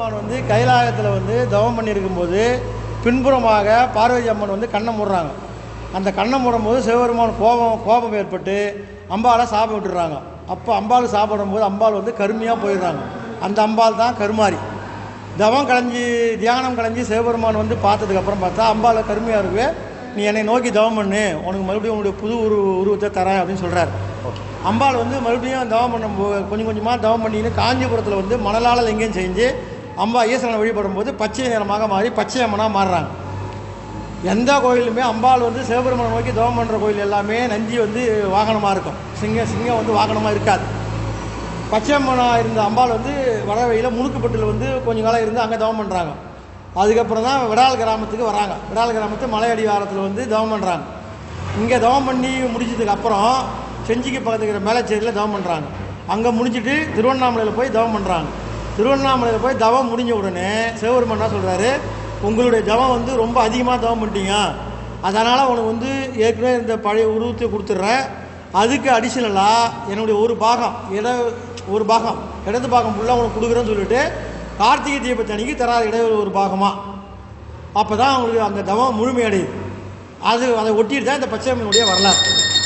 சிவபெருமான் வந்து கைலாயத்தில் வந்து தவம் பண்ணியிருக்கும்போது பின்புறமாக பார்வதி அம்மன் வந்து கண்ணை மூடுறாங்க அந்த கண்ணை மூடும்போது சிவபெருமான் கோபம் கோபம் ஏற்பட்டு அம்பாலை சாபம் விட்டுறாங்க அப்போ அம்பாள் சாப்பிடும்போது அம்பாள் வந்து கருமையாக போயிடுறாங்க அந்த அம்பாள் தான் கருமாரி தவம் கலைஞ்சி தியானம் கலைஞ்சி சிவபெருமான் வந்து பார்த்ததுக்கப்புறம் பார்த்தா அம்பாலை கருமையாக இருக்கு நீ என்னை நோக்கி தவம் பண்ணு உனக்கு மறுபடியும் உன்னுடைய புது உரு உருவத்தை தரேன் அப்படின்னு சொல்கிறார் அம்பாள் வந்து மறுபடியும் தவம் பண்ணும்போது கொஞ்சம் கொஞ்சமாக தவம் பண்ணின்னு காஞ்சிபுரத்தில் வந்து மணலால் லிங்கம் செஞ்சு அம்பா ஈஸ்வரனை வழிபடும்போது பச்சை நிறமாக மாறி பச்சை அம்மனாக மாறுறாங்க எந்த கோயிலுமே அம்பாள் வந்து சிவபெருமானை நோக்கி தவம் பண்ணுற கோயில் எல்லாமே நந்தி வந்து வாகனமாக இருக்கும் சிங்கம் சிங்கம் வந்து வாகனமாக இருக்காது பச்சையம்மனாக இருந்த அம்பாள் வந்து வடவழியில் முணுக்குப்பட்டில் வந்து கொஞ்ச காலம் இருந்து அங்கே தவம் பண்ணுறாங்க அதுக்கப்புறம் தான் விடால் கிராமத்துக்கு வராங்க விடால் கிராமத்து மலையடி வாரத்தில் வந்து தவம் பண்ணுறாங்க இங்கே தவம் பண்ணி முடிச்சதுக்கு அப்புறம் செஞ்சிக்கு பக்கத்துல இருக்கிற மேலச்சேரியில் தவம் பண்ணுறாங்க அங்கே முடிச்சிட்டு திருவண்ணாமலையில் போய் தவம் பண்ணுறாங்க திருவண்ணாமலையில் போய் தவம் முடிஞ்ச உடனே சிவபெருமான் என்ன சொல்கிறாரு உங்களுடைய தவம் வந்து ரொம்ப அதிகமாக தவம் பண்ணிட்டீங்க அதனால் உனக்கு வந்து ஏற்கனவே இந்த பழைய உருவத்தை கொடுத்துட்றேன் அதுக்கு அடிஷ்னலாக என்னுடைய ஒரு பாகம் இட ஒரு பாகம் இடது பாகம் ஃபுல்லாக உனக்கு கொடுக்குறேன்னு சொல்லிட்டு கார்த்திகை தீபத்தை அன்னைக்கு தராத இடைவெளி ஒரு பாகமாக அப்போ தான் அவங்களுக்கு அந்த தவம் முழுமையடையுது அது அதை ஒட்டிட்டு தான் இந்த பச்சையம்மனுடைய வரலாறு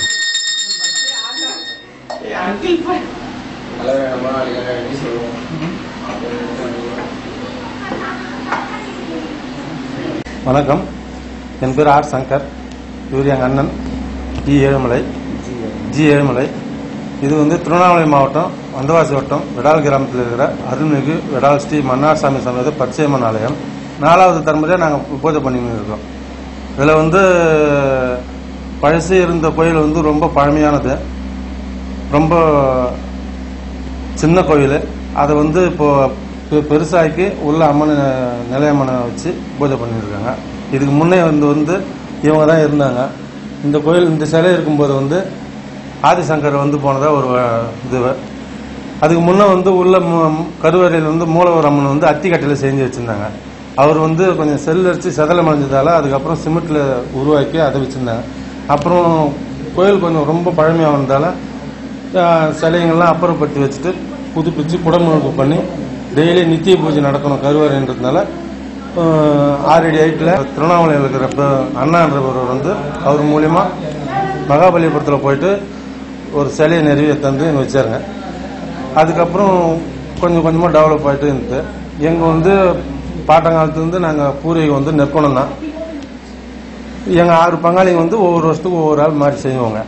வணக்கம் என் பேர் ஆர் சங்கர் இவர் எங்கள் அண்ணன் ஜி ஏழுமலை ஜி ஏழுமலை இது வந்து திருவண்ணாமலை மாவட்டம் வந்தவாசி வட்டம் விடால் கிராமத்தில் இருக்கிற அருள்மிகு விடால் ஸ்ரீ மன்னார்சாமி சமேத பச்சையம்மன் ஆலயம் நாலாவது தலைமுறையாக நாங்கள் பூஜை பண்ணின்னு இருக்கோம் இதில் வந்து பழசு இருந்த கோயில் வந்து ரொம்ப பழமையானது ரொம்ப சின்ன கோயில் அதை வந்து இப்போ பெ- பெருசாக்கி உள்ள அம்மனை நிலையம்மனை வச்சு பூஜை பண்ணியிருக்காங்க இதுக்கு முன்னே வந்து வந்து இவங்க தான் இருந்தாங்க இந்த கோயில் இந்த சிலை இருக்கும்போது வந்து ஆதிசங்கர் வந்து போனதா ஒரு வ- இது அதுக்கு முன்னே வந்து உள்ள மு- கருவறையில் வந்து மூலவர் அம்மன் வந்து அத்திக்கட்டையில் செஞ்சு வச்சிருந்தாங்க அவர் வந்து கொஞ்சம் செல் அடிச்சு செதலம் அடைஞ்சதால அதுக்கப்புறம் சிமெண்ட்ல உருவாக்கி அதை வச்சிருந்தாங்க அப்புறம் கோயில் கொஞ்சம் ரொம்ப பழமையாக வந்ததால ஆஹ், சிலைங்கள்லாம் அப்புறப்படுத்தி வச்சுட்டு புதுப்பிச்சு குடமுழுக்கு பண்ணி டெய்லி நித்திய பூஜை நடக்கணும் கருவறைன்றதுனால ஆஹ், ஆறடி ஹைட்டில் திருவண்ணாமலையில் இருக்கிற ப- அண்ணான்றவர் வந்து அவர் மூலியமா மகாபலிபுரத்தில் போயிட்டு ஒரு சிலையை நிறுவி தந்து இங்க வச்சாருங்க அதுக்கப்புறம் கொஞ்சம் கொஞ்சமாக டெவலப் ஆகிட்டு இருந்தது எங்கள் வந்து பாட்டங்காலத்துலேருந்து நாங்கள் பூர்வீகம் வந்து நெற்குணம் தான் எங்கள் ஆறு பங்காளிங்க வந்து ஒவ்வொரு வருஷத்துக்கு ஒவ்வொரு ஆள் மாதிரி செய்வாங்க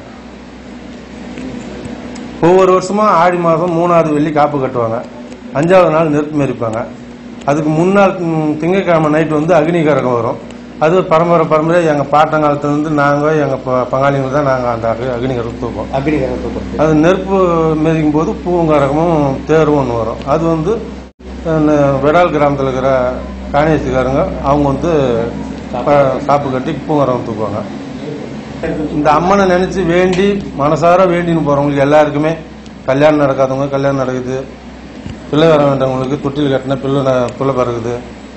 ஒவ்வொரு வருஷமும் ஆடி மாதம் மூணாவது வெள்ளி காப்பு கட்டுவாங்க அஞ்சாவது நாள் நெருப்பு மெரிப்பாங்க அதுக்கு முன்னாள் ம், திங்கட்கிழமை நைட் வந்து அக்னி கரகம் வரும் அது பரம்பரை பரம்பரை எங்கள் பாட்டங்காலத்துலேருந்து நாங்கள் எங்கள் பங்காளிங்க தான் நாங்கள் அந்த அக்னி- அக்னி கரகம் தூப்போம் அக்னிகரத்தை பொறுத்து அது நெருப்பு மிதிக்கும் போது பூங்கரகமும் தேரும் ஒன்று வரும் அது வந்து அஹ், ந- விடால் கிராமத்தில் இருக்கிற காணேசிக்காரங்க அவங்க வந்து ப- காப்பு கட்டி பூங்கரகம் தூக்குவாங்க இந்த அம்மனை நினைச்சு வேண்டி மனசார வேண்டின்னு போறவங்களுக்கு எல்லாருக்குமே கல்யாணம் நடக்காதவங்க கல்யாணம் நடக்குது பிள்ளை வர வேண்டவங்களுக்கு தொட்டில் கட்டின பிள்ளை ந- பிள்ளை பிறகுது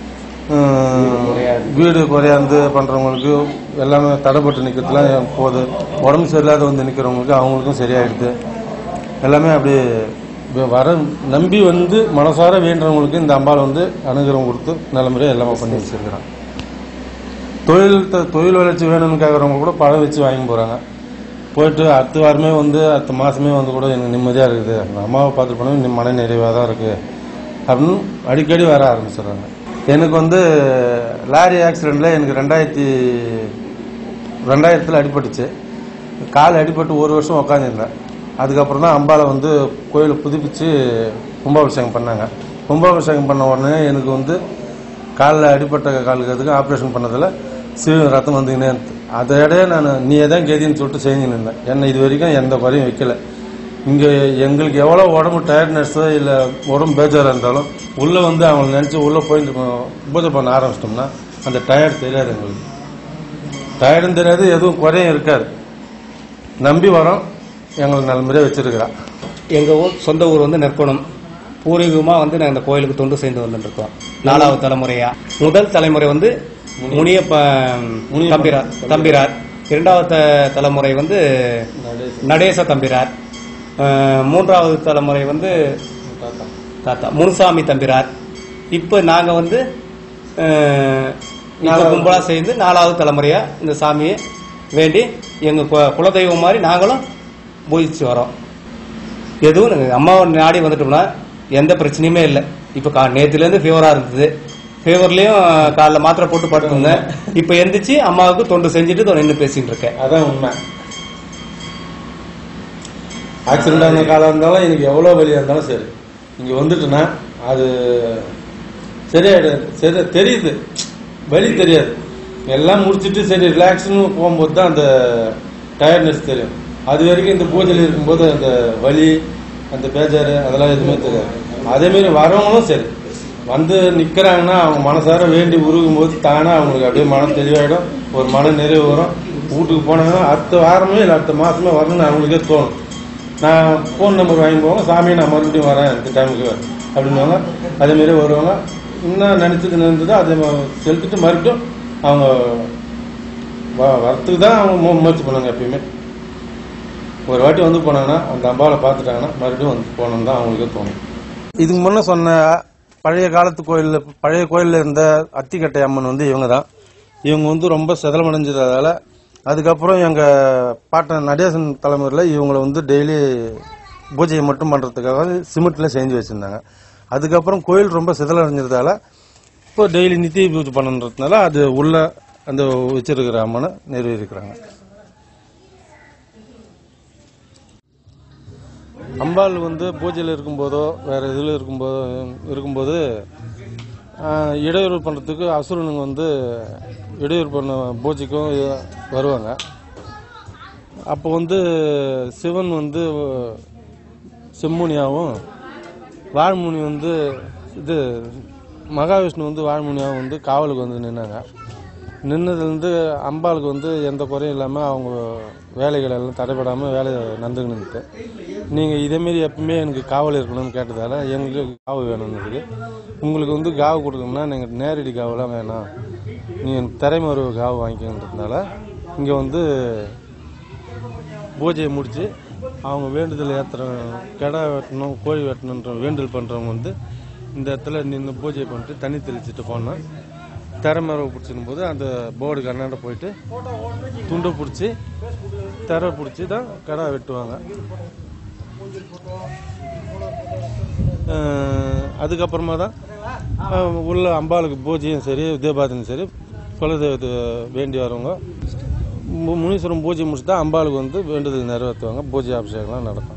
உம், வீடு குறையாந்து பண்றவங்களுக்கு எல்லாமே தடைப்பட்டு நிக்கிறதுலாம் போகுது உடம்பு சரியில்லாத வந்து நிக்கிறவங்களுக்கு அவங்களுக்கும் சரியாயிடுது எல்லாமே அப்படி வ- வர நம்பி வந்து மனசார வேண்டுறவங்களுக்கு இந்த அம்பாள் வந்து அனுகிரகம் கொடுத்து நல்ல முறையாக எல்லாமே பண்ணி வச்சிருக்கிறான் தொழில் த- தொழில் வளர்ச்சி வேணும்னு கேட்குறவங்க கூட பழம் வச்சு வாங்கி போகிறாங்க போயிட்டு அடுத்த வாரமே வந்து அடுத்த மாதமே வந்து கூட எனக்கு நிம்மதியாக இருக்குது அந்த அம்மாவை பார்த்து போனால் மன நிறைவாக தான் இருக்குது அப்படின்னு அடிக்கடி வர ஆரம்பிச்சிடுறாங்க எனக்கு வந்து லாரி ஆக்சிடெண்ட்டில் எனக்கு ரெண்டாயிரத்தி ரெண்டாயிரத்தில் அடிபட்டுச்சு கால் அடிபட்டு ஒரு வருஷம் உக்காந்துருந்தேன் அதுக்கப்புறம் தான் அம்பாவை வந்து கோயிலை புதுப்பிச்சு கும்பாபிஷேகம் பண்ணாங்க கும்பாபிஷேகம் பண்ண உடனே எனக்கு வந்து காலில் அடிபட்ட காலுக்கு அதுக்கு ஆப்ரேஷன் பண்ணதில் சிவ ரத்தம் வந்துக்கினே இருந்துச்சு அதோட நான் நீ தான் கெதின்னு சொல்லிட்டு செஞ்சுன்னு இருந்தேன் என்ன இது வரைக்கும் எந்த குறையும் வைக்கல இங்கே எங்களுக்கு எவ்வளோ உடம்பு டயர்ட்னஸ்ஸோ இல்லை உடம்பு பேஜாராக இருந்தாலும் உள்ளே வந்து அவங்களை நினச்சி உள்ளே போயிட்டு பூஜை பண்ண ஆரம்பிச்சிட்டோம்னா அந்த டயர்ட் தெரியாது எங்களுக்கு டயர்டும் தெரியாது எதுவும் குறையும் இருக்காது நம்பி வரோம் எங்களுக்கு நல்ல முறையாக வச்சிருக்கிறா எங்க ஊர் சொந்த ஊர் வந்து நெற்குணம் பூர்வீகமா வந்து நாங்க இந்த கோயிலுக்கு தொண்டு செய்து வந்துட்டு இருக்கோம் நாலாவது தலைமுறையா முதல் தலைமுறை வந்து முனியப்ப தம்பிரார் தம்பிரார் இரண்டாவது த- தலைமுறை வந்து நடேச தம்பிரார் அஹ், மூன்றாவது தலைமுறை வந்து தாத்தா முனுசாமி தம்பிரார் இப்போ நாங்க வந்து அஹ், இப்ப கும்பலா சேர்ந்து நாலாவது தலைமுறையா இந்த சாமியை வேண்டி எங்க கு- குலதெய்வம் மாதிரி நாங்களும் பூஜிச்சு வரோம் எதுவும் நாங்க அம்மாவை நாடி வந்துட்டோம்னா எந்த பிரச்சனையுமே இல்லை இப்போ கா நேத்துல இருந்து ஃபீவரா இருந்தது ஃபீவர்லயும் காலைல மாத்திரை போட்டு படுத்துருந்தேன் இப்போ எந்திரிச்சு அம்மாவுக்கு தொண்டு செஞ்சுட்டு இதோ நின்று பேசிட்டு இருக்கேன் அதான் உண்மை ஆக்சிடென்ட் ஆன காலம் இருந்தாலும் எனக்கு எவ்வளோ வலியாக இருந்தாலும் சரி இங்கே வந்துட்டுனா அது சரியாயிடும் சரி தெரியுது வலி தெரியாது எல்லாம் முடிச்சிட்டு சரி ரிலாக்ஸ்னு போகும்போது தான் அந்த டயர்ட்னஸ் தெரியும் அது வரைக்கும் இந்த பூஜையில் இருக்கும்போது அந்த வலி அந்த பேஜாரு அதெல்லாம் எதுவுமே தெரியாது அதேமாரி வரவங்களும் சரி வந்து நிற்கிறாங்கன்னா அவங்க மனசார வேண்டி உருகும் போது தானாக அவங்களுக்கு அப்படியே மனம் தெளிவாயிடும் ஒரு மன நிறைவு வரும் வீட்டுக்கு போனாங்கன்னா அடுத்த வாரமே இல்லை அடுத்த மாசமே வரணும்னு அவங்களுக்கே தோணும் நான் ஃபோன் நம்பர் வாங்கி போவாங்க சாமி நான் மறுபடியும் வரேன் இந்த டைமுக்கு அப்படின்னுவாங்க அதேமாரி வருவாங்க இன்னும் நினச்சது நினைந்ததோ அதை ம- செலுத்திட்டு மறுபடியும் அவங்க வ- வரத்துக்கு தான் அவங்க மு- முயற்சி பண்ணுவாங்க எப்பயுமே ஒரு வாட்டி வந்து போனாங்கன்னா அந்த அம்பாவை பார்த்துட்டாங்கன்னா மறுபடியும் வந்து போகணுன்னு தான் அவங்களுக்கே தோணும் இதுக்கு முன்ன சொன்ன பழைய காலத்து கோயில் பழைய கோயிலில் இருந்த அத்திக்கட்டை அம்மன் வந்து இவங்க தான் இவங்க வந்து ரொம்ப செதலமடைஞ்சதால அதுக்கப்புறம் எங்கள் பாட்டன் நடேசன் தலைமுறையில் இவங்களை வந்து டெய்லி பூஜையை மட்டும் பண்ணுறதுக்காக சிமெண்ட்டில் செஞ்சு வச்சுருந்தாங்க அதுக்கப்புறம் கோயில் ரொம்ப சிதலடைஞ்சதால இப்போ டெய்லி நித்திய பூஜை பண்ணுன்றதுனால அது உள்ள அந்த வச்சிருக்கிற அம்மனை நிறைவேறிக்கிறாங்க அம்பாள் வந்து பூஜையில் இருக்கும்போதோ வேற இதில் இருக்கும்போதோ இருக்கும்போது ஆஹ், இடையூறு பண்ணுறதுக்கு அசுரனுங்க வந்து இடையூறு பண்ண பூஜைக்கும் இது- வருவாங்க அப்போ வந்து சிவன் வந்து செம்முனியாவும் வாழ்முனி வந்து இது மகாவிஷ்ணு வந்து வாழ்முனியாவும் வந்து காவலுக்கு வந்து நின்னாங்க நின்னதுலேருந்து அம்பாளுக்கு வந்து எந்த குறையும் இல்லாமல் அவங்க வேலைகள் எல்லாம் தடைபடாமல் வேலை நடந்துக்கிட்டு இருந்துட்டு நீங்கள் இதேமாரி எப்பவுமே எனக்கு காவல் இருக்கணும்னு கேட்டதால எங்களுக்கு காவு வேணும்னு இருக்கு உங்களுக்கு வந்து காவு கொடுக்கணும்னா நீங்கள் நேரடி காவெல்லாம் வேணாம் நீங்கள் திரைமறைவு காவு வாங்கிக்கன்றதுனால இங்கே வந்து பூஜையை முடித்து அவங்க வேண்டுதல் ஏற்றுற கிடா வெட்டணும் கோழி வெட்டணுன்ற வேண்டுதல் பண்ணுறவங்க வந்து இந்த இடத்துல நின்று பூஜை பண்ணிட்டு தண்ணி தெளிச்சிட்டு போனால் திறமரவு பிடிச்சிடும் போது அந்த போர்டுக்கு அண்ணாண்ட போயிட்டு துண்டை பிடிச்சி திரை பிடிச்சி தான் கிடா வெட்டுவாங்க அஹ் அதுக்கப்புறமா தான் அஹ் உள்ள அம்பாளுக்கு பூஜையும் சரி தீபாரதனையும் சரி குலதெய்வத்தை வேண்டி வரவங்க மு- முனீஸ்வரன் பூஜை முடிச்சுட்டா அம்பாளுக்கு வந்து வேண்டுதல் நிறைவேற்றுவாங்க பூஜை அபிஷேகம்லாம் நடக்கும்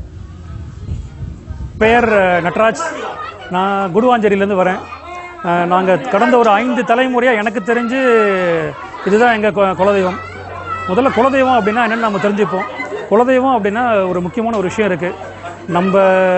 பெயர் அஹ், நட்ராஜ் நான் குடுவாஞ்சேரியிலேருந்து வரேன் நாங்கள் கடந்த ஒரு ஐந்து தலைமுறையாக எனக்கு தெரிஞ்சு இதுதான் எங்கள் குலதெய்வம் முதல்ல குலதெய்வம் அப்படின்னா என்னென்னு நம்ம தெரிஞ்சுப்போம் குலதெய்வம் அப்படின்னா ஒரு முக்கியமான ஒரு விஷயம் இருக்குது நம்ம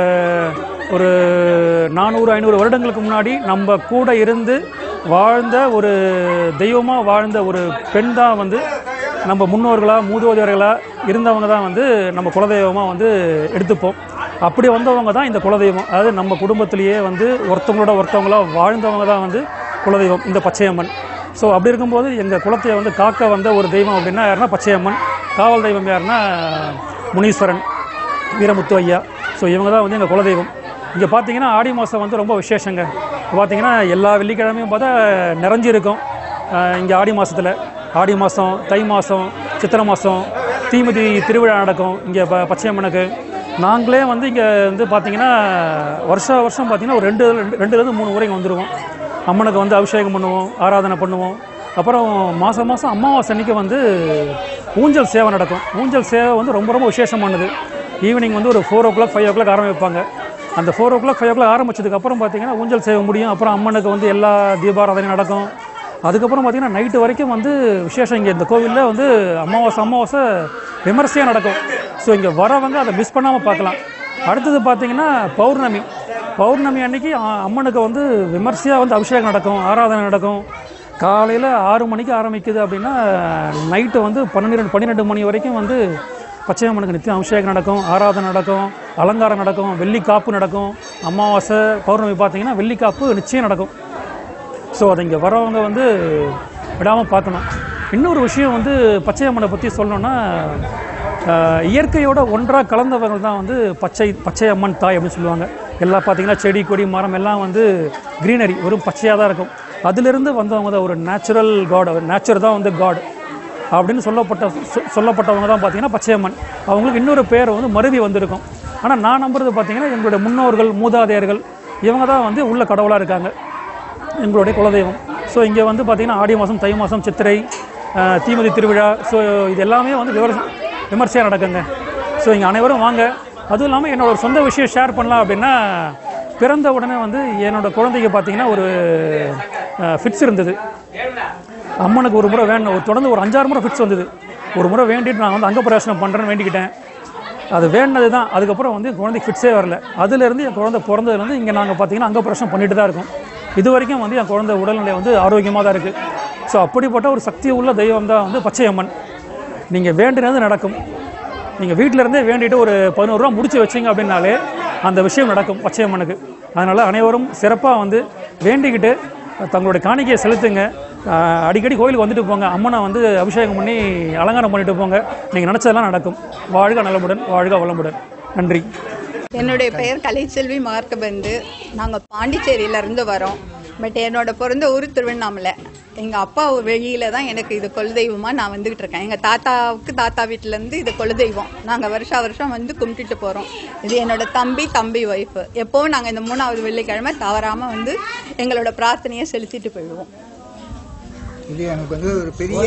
ஒரு நானூறு ஐநூறு வருடங்களுக்கு முன்னாடி நம்ம கூட இருந்து வாழ்ந்த ஒரு தெய்வமாக வாழ்ந்த ஒரு பெண் தான் வந்து நம்ம முன்னோர்களாக மூதோதர்களாக இருந்தவங்க தான் வந்து நம்ம குலதெய்வமாக வந்து எடுத்துப்போம் அப்படி வந்தவங்க தான் இந்த குலதெய்வம் அதாவது நம்ம குடும்பத்திலேயே வந்து ஒருத்தவங்களோட ஒருத்தவங்களா வாழ்ந்தவங்க தான் வந்து குலதெய்வம் இந்த பச்சையம்மன் ஸோ அப்படி இருக்கும்போது எங்கள் குலத்தை வந்து காக்க வந்த ஒரு தெய்வம் அப்படின்னா யாருன்னா பச்சையம்மன் காவல் தெய்வம் யாருன்னா முனீஸ்வரன் வீரமுத்து ஐயா ஸோ இவங்க தான் வந்து எங்கள் குலதெய்வம் இங்கே பார்த்தீங்கன்னா ஆடி மாதம் வந்து ரொம்ப விசேஷங்க பார்த்தீங்கன்னா எல்லா வெள்ளிக்கிழமையும் பார்த்தா நிறைஞ்சிருக்கும் இங்கே ஆடி மாதத்தில் ஆடி மாதம் தை மாதம் சித்திரை மாதம் தீமிதி திருவிழா நடக்கும் இங்கே ப பச்சையம்மனுக்கு நாங்களே வந்து இங்கே வந்து பார்த்தீங்கன்னா வருஷ வருஷம் பார்த்தீங்கன்னா ஒரு ரெண்டு ரெண்டு- ரெண்டுலேருந்து மூணு முறை இங்கே வந்துடுவோம் அம்மனுக்கு வந்து அபிஷேகம் பண்ணுவோம் ஆராதனை பண்ணுவோம் அப்புறம் மாதம் மாதம் அமாவாசை அன்னைக்கு வந்து ஊஞ்சல் சேவை நடக்கும் ஊஞ்சல் சேவை வந்து ரொம்ப ரொம்ப விசேஷமானது ஈவினிங் வந்து ஒரு four o'clock five o'clock ஆரம்பிப்பாங்க அந்த four o'clock five o'clock ஆரம்பிச்சதுக்கு அப்புறம் பார்த்தீங்கன்னா ஊஞ்சல் சேவை முடியும் அப்புறம் அம்மனுக்கு வந்து எல்லா தீபாராதனையும் நடக்கும் அதுக்கப்புறம் பார்த்தீங்கன்னா நைட்டு வரைக்கும் வந்து விசேஷம் இங்கே இந்த கோவிலில் வந்து அமாவாசை அமாவாசை விமர்சையாக நடக்கும் ஸோ இங்கே வரவங்க அதை மிஸ் பண்ணாமல் பார்க்கலாம் அடுத்தது பார்த்தீங்கன்னா பௌர்ணமி பௌர்ணமி அன்னைக்கு அ- அம்மனுக்கு வந்து விமர்சையாக வந்து அபிஷேகம் நடக்கும் ஆராதனை நடக்கும் காலையில் ஆறு மணிக்கு ஆரம்பிக்குது அப்படின்னா நைட்டு வந்து பன்னிரெண்டு பன்னிரெண்டு மணி வரைக்கும் வந்து பச்சையம்மனுக்கு நித்தியம் அபிஷேகம் நடக்கும் ஆராதனை நடக்கும் அலங்காரம் நடக்கும் வெள்ளிக்காப்பு நடக்கும் அமாவாசை பௌர்ணமி பார்த்தீங்கன்னா வெள்ளிக்காப்பு நிச்சயம் நடக்கும் ஸோ அதை இங்கே வரவங்க வந்து விடாமல் பார்க்கணும் இன்னொரு விஷயம் வந்து பச்சையம்மனை பற்றி சொல்லணும்னா ஆஹ், இயற்கையோட ஒன்றாக கலந்தவங்க தான் வந்து பச்சை பச்சை அம்மன் தாய் அப்படின்னு சொல்லுவாங்க எல்லாம் பார்த்தீங்கன்னா செடி கொடி மரம் எல்லாம் வந்து க்ரீனரி வெறும் பச்சையாக தான் இருக்கும் அதிலிருந்து வந்தவங்க தான் ஒரு நேச்சுரல் காட் நேச்சர் தான் வந்து காட் அப்படின்னு சொல்லப்பட்ட சொ- சொல்லப்பட்டவங்க தான் பார்த்தீங்கன்னா பச்சையம்மன் அவங்களுக்கு இன்னொரு பேர் வந்து மருவி வந்திருக்கும் ஆனால் நான் நம்புறது பார்த்தீங்கன்னா எங்களுடைய முன்னோர்கள் மூதாதையர்கள் இவங்க தான் வந்து உள்ள கடவுளாக இருக்காங்க எங்களுடைய குலதெய்வம் ஸோ இங்கே வந்து பார்த்தீங்கன்னா ஆடி மாதம் தை மாதம் சித்திரை அஹ், தீமிதி திருவிழா ஸோ இது எல்லாமே வந்து விமர்ச விமர்சையாக நடக்குங்க ஸோ இங்கே அனைவரும் வாங்க அதுவும் இல்லாமல் என்னோட ஒரு சொந்த விஷயம் ஷேர் பண்ணலாம் அப்படின்னா பிறந்த உடனே வந்து என்னோட குழந்தைக்கு பார்த்தீங்கன்னா ஒரு ஃபிட்ஸ் இருந்தது அம்மனுக்கு ஒரு முறை வேணும் ஒரு தொடர்ந்து ஒரு அஞ்சாறு முறை ஃபிட்ஸ் வந்தது ஒரு முறை வேண்டிட்டு நான் வந்து அங்க பிரவேசனம் பண்ணுறேன்னு வேண்டிக்கிட்டேன் அது வேண்டினது தான் அதுக்கப்புறம் வந்து என் குழந்தைக்கு ஃபிட்ஸே வரல அதுலேருந்து என் குழந்தை பிறந்ததுலேருந்து இங்கே நாங்கள் பார்த்தீங்கன்னா அங்க பிரவேசனம் பண்ணிட்டு தான் இருக்கோம் இது வரைக்கும் வந்து என் குழந்தை உடல்நிலை வந்து ஆரோக்கியமாக தான் இருக்குது ஸோ அப்படிப்பட்ட ஒரு சக்தி உள்ள தெய்வம் தான் வந்து பச்சையம்மன் நீங்கள் வேண்டினது நடக்கும் நீங்கள் வீட்டில இருந்தே வேண்டிட்டு ஒரு பதினோரு ரூபா முடிச்சு வச்சீங்க அப்படின்னாலே அந்த விஷயம் நடக்கும் பச்சையம்மனுக்கு அதனால் அனைவரும் சிறப்பாக வந்து வேண்டிக்கிட்டு தங்களுடைய காணிக்கையை செலுத்துங்க ஆஹ் அடிக்கடி கோயிலுக்கு வந்துட்டு போங்க அம்மனை வந்து அபிஷேகம் பண்ணி அலங்காரம் பண்ணிட்டு போங்க நீங்கள் நினச்சதெல்லாம் நடக்கும் வாழ்க நலமுடன் வாழ்க வளமுடன் நன்றி என்னுடைய பெயர் கலைச்செல்வி மார்க்கபந்து நாங்கள் பாண்டிச்சேரியிலேருந்து வரோம் பட் என்னோட பிறந்த ஊர் திருவண்ணாமலை எங்கள் அப்பா வெளியில தான் எனக்கு இது குலதெய்வமாக நான் வந்துகிட்டு இருக்கேன் எங்கள் தாத்தாவுக்கு தாத்தா வீட்டிலேருந்து இது குலதெய்வம் நாங்கள் வருஷா வருஷம் வந்து கும்பிட்டுட்டு போகிறோம் இது என்னோட தம்பி தம்பி ஒய்ஃபு எப்போவும் நாங்கள் இந்த மூணாவது வெள்ளிக்கிழமை தவறாமல் வந்து எங்களோட பிரார்த்தனையை செலுத்திட்டு போயிடுவோம் இது எனக்கு வந்து ஒரு பெரிய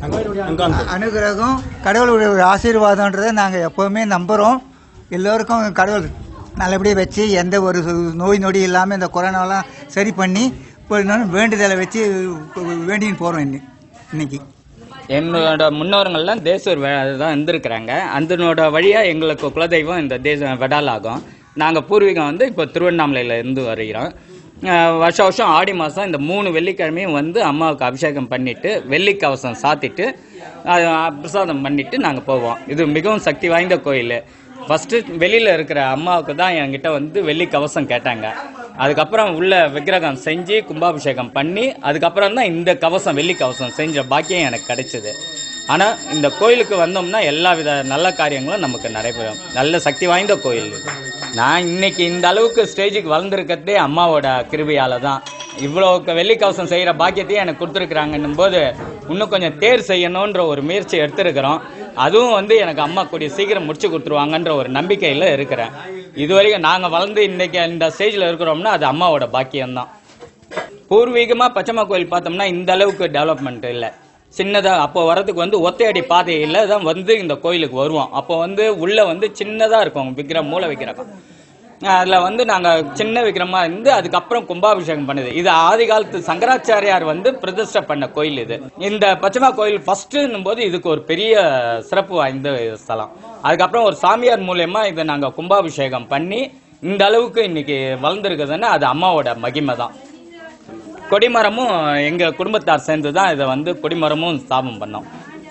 அனுகிரகம் கடவுளுடைய ஒரு ஆசீர்வாதன்றதை நாங்கள் எப்போவுமே நம்புகிறோம் எல்லோருக்கும் கடவுள் நல்லபடியாக வச்சு எந்த ஒரு சு- நோய் நொடி இல்லாமல் இந்த கொரோனாலாம் சரி பண்ணி போயிடணும்னு வேண்டுதலை வச்சு வேண்டின்னு போகிறோம் இன்னி இன்னைக்கு என்னோட முன்னோர்கள்லாம் தேசூர் வே- தான் இருந்திருக்கிறாங்க அதனோட வழியாக எங்களுக்கு குலதெய்வம் இந்த தேச வெடாலாகும் நாங்கள் பூர்வீகம் வந்து இப்போ திருவண்ணாமலையில் இருந்து வருகிறோம் அஹ் வருஷ வருஷம் ஆடி மாதம் இந்த மூணு வெள்ளிக்கிழமையும் வந்து அம்மாவுக்கு அபிஷேகம் பண்ணிட்டு வெள்ளி கவசம் சாத்திட்டு அஹ் பிரசாதம் பண்ணிட்டு நாங்கள் போவோம் இது மிகவும் சக்தி வாய்ந்த கோயில் ஃபர்ஸ்ட் வெளியில இருக்கிற அம்மாவுக்கு தான் என்கிட்ட வந்து வெள்ளி கவசம் கேட்டாங்க அதுக்கப்புறம் உள்ள விக்கிரகம் செஞ்சு கும்பாபிஷேகம் பண்ணி அதுக்கப்புறம் தான் இந்த கவசம் வெள்ளி கவசம் செஞ்ச பாக்கியம் எனக்கு கிடைச்சது ஆனா இந்த கோயிலுக்கு வந்தோம்னா எல்லா வித நல்ல காரியங்களும் நமக்கு நடைபெறும் நல்ல சக்தி வாய்ந்த கோயில் இது. நான் இன்னைக்கு இந்த அளவுக்கு ஸ்டேஜுக்கு வளர்ந்துருக்கிறதே அம்மாவோட கிருபையால தான் இவ்வளோ வெள்ளி கவசம் செய்யற பாக்கியத்தையும் எனக்கு கொடுத்துருக்குறாங்கன்னும் போது இன்னும் கொஞ்சம் தேர் செய்யணுன்ற ஒரு முயற்சி எடுத்திருக்கிறோம் அதுவும் வந்து எனக்கு அம்மா கூடிய சீக்கிரம் முடிச்சு கொடுத்துருவாங்கன்ற ஒரு நம்பிக்கையில இருக்கிறேன் இதுவரைக்கும் நாங்க வளர்ந்து இன்னைக்கு இந்த ஸ்டேஜ்ல இருக்கிறோம்னா அது அம்மாவோட பாக்கியம்தான் பூர்வீகமா பச்சைமா கோயில் பார்த்தோம்னா இந்த அளவுக்கு டெவலப்மெண்ட் இல்லை சின்னதா அப்போ வரதுக்கு வந்து ஒத்தையடி பாதையில தான் வந்து இந்த கோயிலுக்கு வருவோம் அப்போ வந்து உள்ள வந்து சின்னதா இருக்கும் விக்கிரம் மூல விக்கிரகம் அதுல வந்து நாங்க சின்ன விக்கிரமா இருந்து அதுக்கப்புறம் கும்பாபிஷேகம் பண்ணுது இது ஆதி காலத்து சங்கராச்சாரியார் வந்து பிரதிஷ்டை பண்ண கோயில் இது இந்த பச்சைமா கோயில் ஃபர்ஸ்ட்னும் போது இதுக்கு ஒரு பெரிய சிறப்பு வாய்ந்த ஸ்தலம் அதுக்கப்புறம் ஒரு சாமியார் மூலியமா இதை நாங்க கும்பாபிஷேகம் பண்ணி இந்த அளவுக்கு இன்னைக்கு வளர்ந்துருக்குதுன்னா அது அம்மாவோட மகிமை தான் கொடிமரமும் எங்க குடும்பத்தார் சேர்ந்து தான் இதை வந்து கொடிமரமும் ஸ்தாபனம் பண்ணோம்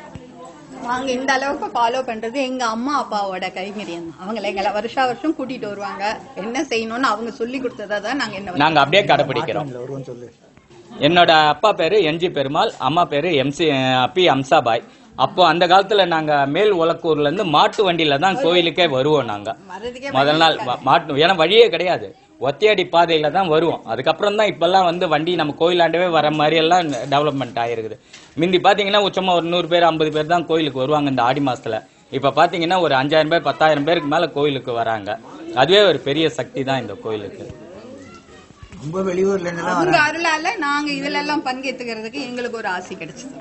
நாங்க இந்த அளவுக்கு ஃபாலோ பண்றது எங்க அம்மா அப்பாவோட கைங்கரியம் தான். அவங்கள எங்களை வருஷா வருஷம் கூட்டிட்டு வருவாங்க என்ன செய்யணும்னு அவங்க சொல்லி கொடுத்ததை தான் நாங்க என்ன நாங்க அப்படியே கடைபிடிக்கிறோம் என்னோட அப்பா பேரு என்ஜி பெருமாள் அம்மா பேரு எம்சி பி அம்சாபாய் அப்போ அந்த காலத்துல நாங்க மேல் உலக்கூர்ல இருந்து மாட்டு வண்டியில தான் கோயிலுக்கே வருவோம் நாங்க வர்றதுக்கே முதல் நாள் வ- மாட்டு ஏன்னா வழியே கிடையாது ஒத்தையடி பாதையில தான் வருவோம் அதுக்கப்புறம் தான் இப்பெல்லாம் வந்து வண்டி நம்ம கோயிலாண்டவே வர மாதிரி எல்லாம் டெவலப்மெண்ட் ஆயிருக்குது முந்தி பாத்தீங்கன்னா உச்சமா ஒரு நூறு பேர் ஐம்பது பேர் தான் கோயிலுக்கு வருவாங்க இந்த ஆடி மாசத்துல இப்ப பாத்தீங்கன்னா ஒரு அஞ்சாயிரம் பேர் பத்தாயிரம் பேருக்கு மேல கோயிலுக்கு வராங்க அதுவே ஒரு பெரிய சக்தி தான் இந்த கோயிலுக்கு ரொம்ப வெளியூர்ல இருந்தெல்லாம் அவங்க அருளால நாங்க இதுல எல்லாம் பங்கேற்றுக்கிறதுக்கு எங்களுக்கு ஒரு ஆசை கிடைச்சது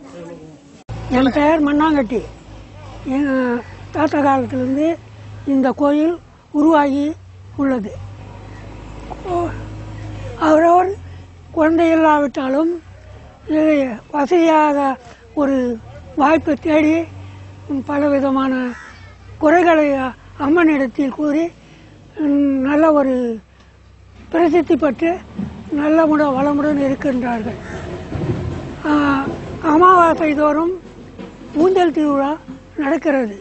என் பெயர் மண்ணாங்கட்டி எங்கள் தாத்தா காலத்திலிருந்து இந்த கோயில் உருவாகி உள்ளது ஓ- அவரவர் குழந்தை இல்லாவிட்டாலும் இது வசதியாக ஒரு வாய்ப்பை தேடி பலவிதமான குறைகளை அம்மனிடத்தில் கூறி ம், நல்ல ஒரு பிரசித்தி பெற்று நல்லமுட வளமுடன் இருக்கின்றார்கள் ஆ, அமாவாசை தோறும் ஊஞ்சல் திருவிழா நடக்கிறது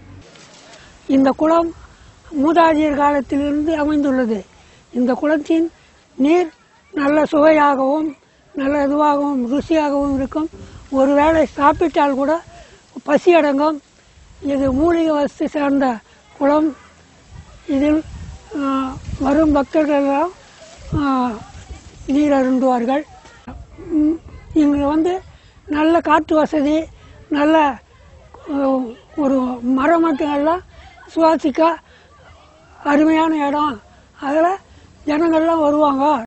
இந்த குளம் மூதாதையர் காலத்திலிருந்து அமைந்துள்ளது இந்த குளத்தின் நீர் நல்ல சுவையாகவும் நல்ல இதுவாகவும் ருசியாகவும் இருக்கும் ஒருவேளை சாப்பிட்டால் கூட பசி அடங்கும் இது மூலிகை வசதி சார்ந்த குளம் இதில் ஆஹ், வரும் பக்தர்கள் எல்லாம் ஆஹ், நீர் அருந்துவார்கள் ம், இங்கே வந்து நல்ல காற்று வசதி நல்ல ஆஹ், ஒரு மரம் மட்டும் எல்லாம் சுவாசிக்க அருமையான இடம் அதில் ஜனங்கள்லாம் வருவாங்க